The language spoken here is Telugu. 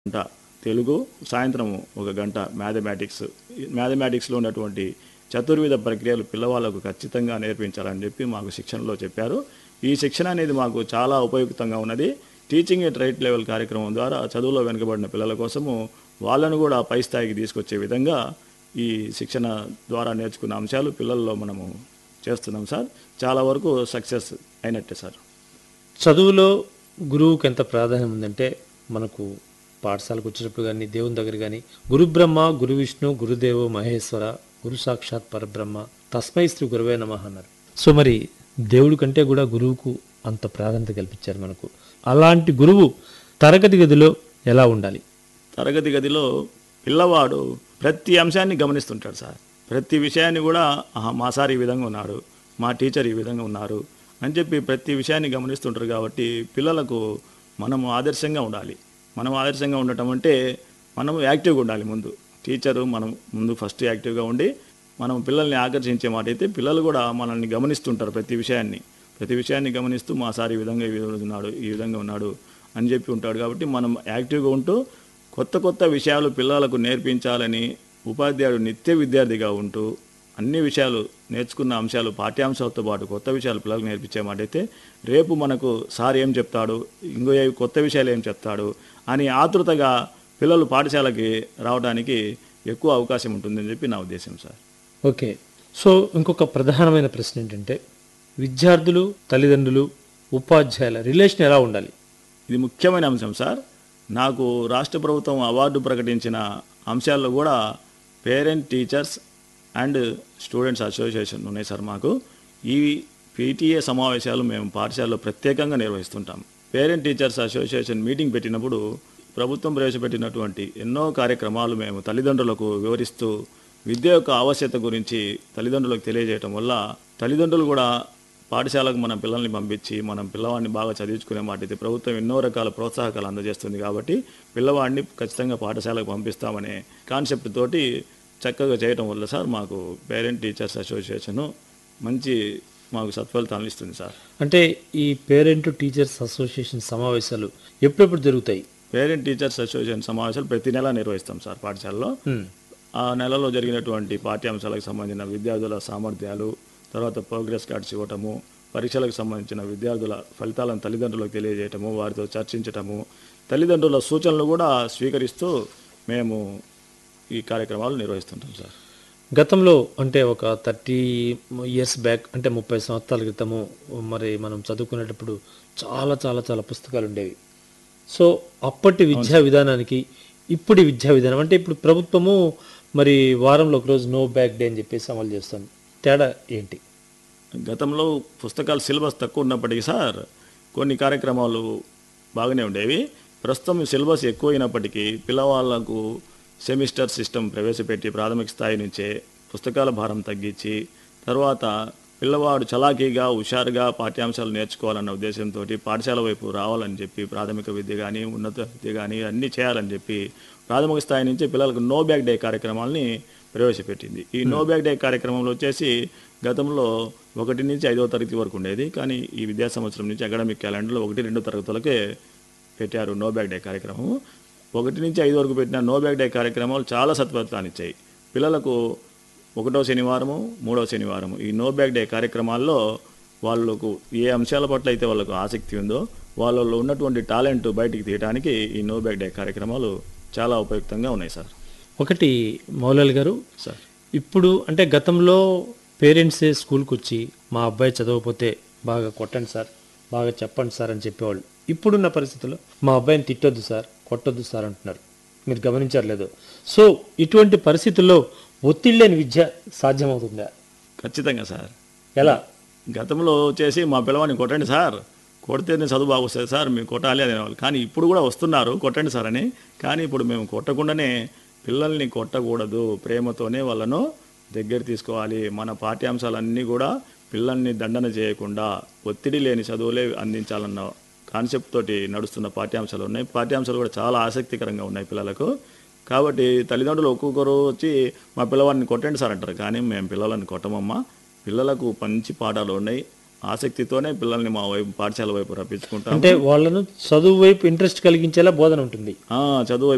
గంట తెలుగు సాయంత్రం ఒక గంట మ్యాథమెటిక్స్ మ్యాథమెటిక్స్లో ఉన్నటువంటి చతుర్విధ ప్రక్రియలు పిల్లవాళ్ళకు ఖచ్చితంగా నేర్పించాలని చెప్పి మాకు శిక్షణలో చెప్పారు ఈ శిక్షణ అనేది మాకు చాలా ఉపయుక్తంగా ఉన్నది టీచింగ్ ఎట్ రైట్ లెవెల్ కార్యక్రమం ద్వారా చదువులో వెనుకబడిన పిల్లల కోసము వాళ్ళను కూడా పై స్థాయికి తీసుకొచ్చే విధంగా ఈ శిక్షణ ద్వారా నేర్చుకున్న అంశాలు పిల్లల్లో మనము చేస్తున్నాం సార్ చాలా వరకు సక్సెస్ అయినట్టే సార్ చదువులో గురువుకి ఎంత ప్రాధాన్యం ఉందంటే మనకు పాఠశాలకు వచ్చేటప్పుడు కానీ దేవుని దగ్గర కానీ గురు బ్రహ్మ గురు విష్ణు గురుదేవో మహేశ్వర గురు సాక్షాత్ పరబ్రహ్మ తస్మై శ్రీ గురువే నమ అన్నారు సో మరి దేవుడి కంటే కూడా గురువుకు అంత ప్రాధాన్యత కల్పించారు మనకు అలాంటి గురువు తరగతి గదిలో ఎలా ఉండాలి తరగతి గదిలో పిల్లవాడు ప్రతి అంశాన్ని గమనిస్తుంటాడు సార్ ప్రతి విషయాన్ని కూడా ఆహా, మా సార్ ఈ విధంగా ఉన్నారు మా టీచర్ ఈ విధంగా ఉన్నారు అని చెప్పి ప్రతి విషయాన్ని గమనిస్తుంటారు కాబట్టి పిల్లలకు మనము ఆదర్శంగా ఉండాలి మనం ఆదర్శంగా ఉండటం అంటే మనం యాక్టివ్గా ఉండాలి ముందు టీచరు మనం ముందు ఫస్ట్ యాక్టివ్గా ఉండి మనం పిల్లల్ని ఆకర్షించే మాట అయితే పిల్లలు కూడా మనల్ని గమనిస్తుంటారు ప్రతి విషయాన్ని ప్రతి విషయాన్ని గమనిస్తూ మా సార్ ఈ విధంగా ఈ విధంగా ఉన్నాడు ఈ విధంగా ఉన్నాడు అని చెప్పి ఉంటాడు కాబట్టి మనం యాక్టివ్గా ఉంటూ కొత్త కొత్త విషయాలు పిల్లలకు నేర్పించాలని ఉపాధ్యాయుడు నిత్య విద్యార్థిగా ఉంటూ అన్ని విషయాలు నేర్చుకున్న అంశాలు పాఠ్యాంశాలతో పాటు కొత్త విషయాలు పిల్లలకు నేర్పించే మాట అయితే రేపు మనకు సార్ ఏం చెప్తాడు ఇంకో ఏ కొత్త విషయాలు ఏం చెప్తాడు అని ఆతృతగా పిల్లలు పాఠశాలకి రావడానికి ఎక్కువ అవకాశం ఉంటుందని చెప్పి నా ఉద్దేశం సార్ ఓకే సో ఇంకొక ప్రధానమైన ప్రశ్న ఏంటంటే విద్యార్థులు తల్లిదండ్రులు ఉపాధ్యాయుల రిలేషన్ ఎలా ఉండాలి ఇది ముఖ్యమైన అంశం సార్ నాకు రాష్ట్ర ప్రభుత్వం అవార్డు ప్రకటించిన అంశాల్లో కూడా parent teachers and students association ఉన్నాయి సార్ మాకు ఈ పీటీఏ సమావేశాలు మేము పాఠశాలలో ప్రత్యేకంగా నిర్వహిస్తుంటాం పేరెంట్ టీచర్స్ అసోసియేషన్ మీటింగ్ పెట్టినప్పుడు ప్రభుత్వం ప్రవేశపెట్టినటువంటి ఎన్నో కార్యక్రమాలు మేము తల్లిదండ్రులకు వివరిస్తూ విద్య యొక్క ఆవశ్యకత గురించి తల్లిదండ్రులకు తెలియజేయటం వల్ల తల్లిదండ్రులు కూడా పాఠశాలకు మన పిల్లల్ని పంపించి మనం పిల్లవాడిని బాగా చదివించుకునే మాట అయితే ప్రభుత్వం ఎన్నో రకాల ప్రోత్సాహకాలు అందజేస్తుంది కాబట్టి పిల్లవాడిని ఖచ్చితంగా పాఠశాలకు పంపిస్తామనే కాన్సెప్ట్ తోటి చక్కగా చేయటం వల్ల సార్ మాకు పేరెంట్ టీచర్స్ అసోసియేషను మంచి మాకు సత్ఫలితాలను ఇస్తుంది సార్ అంటే ఈ పేరెంట్ టీచర్స్ అసోసియేషన్ సమావేశాలు ఎప్పుడెప్పుడు జరుగుతాయి పేరెంట్ టీచర్స్ అసోసియేషన్ సమావేశాలు ప్రతి నెల నిర్వహిస్తాం సార్ పాఠశాలలో హ్మ్. ఆ నెలలో జరిగినటువంటి పాఠ్యాంశాలకు సంబంధించిన విద్యార్థుల సామర్థ్యాలు తర్వాత ప్రోగ్రెస్ కార్డ్స్ ఇవ్వటము పరీక్షలకు సంబంధించిన విద్యార్థుల ఫలితాలను తల్లిదండ్రులకు తెలియజేయటము వారితో చర్చించటము తల్లిదండ్రుల సూచనలు కూడా స్వీకరిస్తూ మేము ఈ కార్యక్రమాలు నిర్వహిస్తుంటాం సార్ గతంలో అంటే ఒక థర్టీ ఇయర్స్ బ్యాక్ అంటే ముప్పై సంవత్సరాల క్రితము మరి మనం చదువుకునేటప్పుడు చాలా చాలా చాలా పుస్తకాలు ఉండేవి సో అప్పటి విద్యా విధానానికి ఇప్పటి విద్యా విధానం అంటే ఇప్పుడు ప్రభుత్వము మరి వారంలో ఒక రోజు నో బ్యాక్ డే అని చెప్పేసి అమలు చేస్తుంది తేడా ఏంటి గతంలో పుస్తకాలు సిలబస్ తక్కువ ఉన్నప్పటికీ సార్ కొన్ని కార్యక్రమాలు బాగానే ఉండేవి ప్రస్తుతం సిలబస్ ఎక్కువ అయినప్పటికీ పిల్లవాళ్లకు సెమిస్టర్ సిస్టమ్ ప్రవేశపెట్టి ప్రాథమిక స్థాయి నుంచే పుస్తకాల భారం తగ్గించి తర్వాత పిల్లవాడు చలాకీగా హుషారుగా పాఠ్యాంశాలు నేర్చుకోవాలన్న ఉద్దేశంతో పాఠశాల వైపు రావాలని చెప్పి ప్రాథమిక విద్య కానీ ఉన్నత విద్య కానీ అన్నీ చేయాలని చెప్పి ప్రాథమిక స్థాయి నుంచి పిల్లలకు నో బ్యాక్ డే కార్యక్రమాలని ప్రవేశపెట్టింది ఈ నో బ్యాక్ డే కార్యక్రమంలో వచ్చేసి గతంలో ఒకటి నుంచి ఐదవ తరగతి వరకు ఉండేది కానీ ఈ విద్యా సంవత్సరం నుంచి అకాడమిక్ క్యాలెండర్లో ఒకటి రెండు తరగతులకే పెట్టారు నో బ్యాక్ డే కార్యక్రమం ఒకటి నుంచి ఐదు వరకు పెట్టిన నో బ్యాక్ డే కార్యక్రమాలు చాలా సత్ఫలితాన్ని ఇచ్చాయి పిల్లలకు ఒకటో శనివారము మూడవ శనివారము ఈ నో బ్యాక్ డే కార్యక్రమాల్లో వాళ్ళకు ఏ అంశాల పట్ల అయితే వాళ్ళకు ఆసక్తి ఉందో వాళ్ళలో ఉన్నటువంటి టాలెంట్ బయటికి తీయడానికి ఈ నో బ్యాక్ డే కార్యక్రమాలు చాలా ఉపయుక్తంగా ఉన్నాయి సార్ ఒకటి మౌలాలి గారు సార్ ఇప్పుడు అంటే గతంలో పేరెంట్సే స్కూల్కి వచ్చి మా అబ్బాయి చదవకపోతే బాగా కొట్టండి సార్ బాగా చెప్పండి సార్ అని చెప్పేవాళ్ళు ఇప్పుడున్న పరిస్థితుల్లో మా అబ్బాయిని తిట్టొద్దు సార్ కొట్టొద్దు సార్ అంటున్నారు మీరు గమనించారు లేదు సో ఇటువంటి పరిస్థితుల్లో ఒత్తిడి లేని విద్య సాధ్యమవుతుందా ఖచ్చితంగా సార్ ఎలా గతంలో వచ్చేసి మా పిల్లవాడిని కొట్టండి సార్ కొడితేనే చదువు బాగా వస్తుంది సార్ మేము కొట్టాలి అనేవాళ్ళు కానీ ఇప్పుడు కూడా వస్తున్నారు కొట్టండి సార్ అని కానీ ఇప్పుడు మేము కొట్టకుండానే పిల్లల్ని కొట్టకూడదు ప్రేమతోనే వాళ్ళను దగ్గర తీసుకోవాలి మన పాఠ్యాంశాలన్నీ కూడా పిల్లల్ని దండన చేయకుండా ఒత్తిడి లేని చదువులే అందించాలన్న కాన్సెప్ట్ తోటి నడుస్తున్న పాఠ్యాంశాలు ఉన్నాయి పాఠ్యాంశాలు కూడా చాలా ఆసక్తికరంగా ఉన్నాయి పిల్లలకు కాబట్టి తల్లిదండ్రులు ఒక్కొక్కరు వచ్చి మా పిల్లవాడిని కొట్టండి సార్ అంటారు కానీ మేము పిల్లలని కొట్టమమ్మా పిల్లలకు మంచి పాఠాలు ఉన్నాయి ఆసక్తితోనే పిల్లల్ని మా వైపు పాఠశాల వైపు రప్పించుకుంటాం అంటే వాళ్ళను చదువు వైపు ఇంట్రెస్ట్ కలిగించేలా బోధన ఉంటుంది ఆ, చదువు